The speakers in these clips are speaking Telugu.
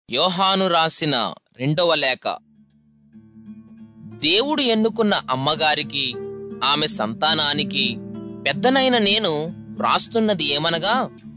యోహాను రాసిన రెండవ లేఖ దేవుడు ఎన్నుకున్న అమ్మగారికి ఆమె సంతానానికి పెద్దనైన నేను వ్రాస్తున్నది ఏమనగా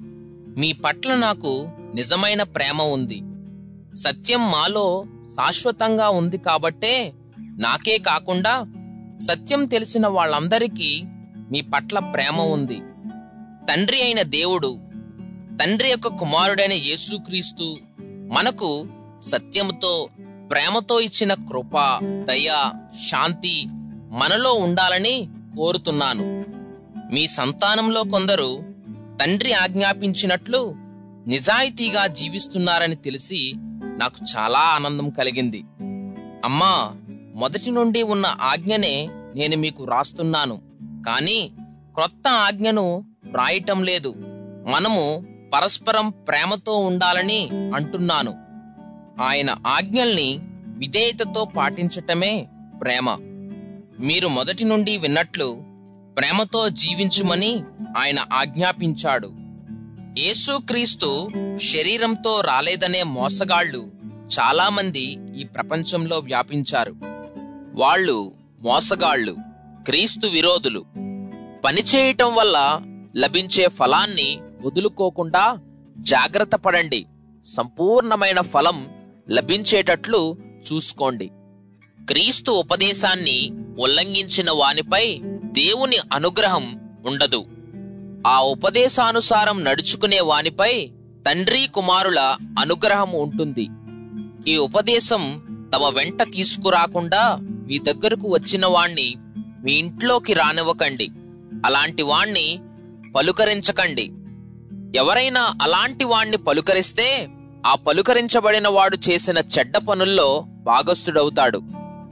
మీ పట్ల నాకు నిజమైన ప్రేమ ఉంది సత్యం మాలో శాశ్వతంగా ఉంది కాబట్టే నాకే కాకుండా సత్యం తెలిసిన వాళ్ళందరికీ మీ పట్ల ప్రేమ ఉంది తండ్రి అయిన దేవుడు తండ్రి యొక్క కుమారుడైన యేసుక్రీస్తు మనకు సత్యముతో ప్రేమతో ఇచ్చిన కృప దయ శాంతి మనలో ఉండాలని కోరుతున్నాను మీ సంతానంలో కొందరు తండ్రి ఆజ్ఞాపించినట్లు నిజాయితీగా జీవిస్తున్నారని తెలిసి నాకు చాలా ఆనందం కలిగింది అమ్మా మొదటి నుండి ఉన్న ఆజ్ఞనే నేను మీకు రాస్తున్నాను కానీ క్రొత్త ఆజ్ఞను రాయటం లేదు మనము పరస్పరం ప్రేమతో ఉండాలని అంటున్నాను ఆయన ఆజ్ఞల్ని విధేయతతో పాటించటమే ప్రేమ మీరు మొదటి నుండి విన్నట్లు ప్రేమతో జీవించుమని ఆయన ఆజ్ఞాపించాడు యేసుక్రీస్తు శరీరంతో రాలేదనే మోసగాళ్లు చాలామంది ఈ ప్రపంచంలో వ్యాపించారు వాళ్ళు మోసగాళ్లు క్రీస్తు విరోధులు పనిచేయటం వల్ల లభించే ఫలాన్ని వదులుకోకుండా జాగ్రత్త పడండి సంపూర్ణమైన ఫలం లభించేటట్లు చూసుకోండి క్రీస్తు ఉపదేశాన్ని ఉల్లంఘించిన వానిపై దేవుని అనుగ్రహం ఉండదు ఆ ఉపదేశానుసారం నడుచుకునే వానిపై తండ్రి కుమారుల అనుగ్రహం ఉంటుంది ఈ ఉపదేశం తమ వెంట తీసుకురాకుండా మీ దగ్గరకు వచ్చిన వాణ్ణి మీ ఇంట్లోకి రానివ్వకండి అలాంటి వాణ్ణి పలుకరించకండి ఎవరైనా అలాంటి వాణ్ణి పలుకరిస్తే ఆ పలుకరించబడిన వాడు చేసిన చెడ్డ పనుల్లో భాగస్థుడవుతాడు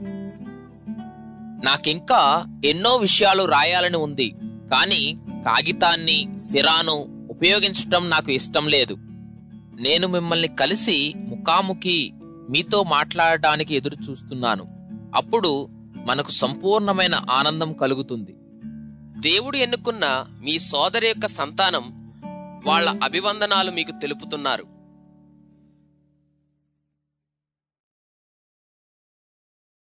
నాకింకా ఎన్నో విషయాలు రాయాలని ఉంది కానీ కాగితాన్ని సిరాను ఉపయోగించటం నాకు ఇష్టం లేదు నేను మిమ్మల్ని కలిసి ముఖాముఖి మీతో మాట్లాడటానికి ఎదురు చూస్తున్నాను అప్పుడు మనకు సంపూర్ణమైన ఆనందం కలుగుతుంది దేవుడు ఎన్నుకున్న మీ సోదరి యొక్క సంతానం వాళ్ళ అభివందనాలు మీకు తెలుపుతున్నారు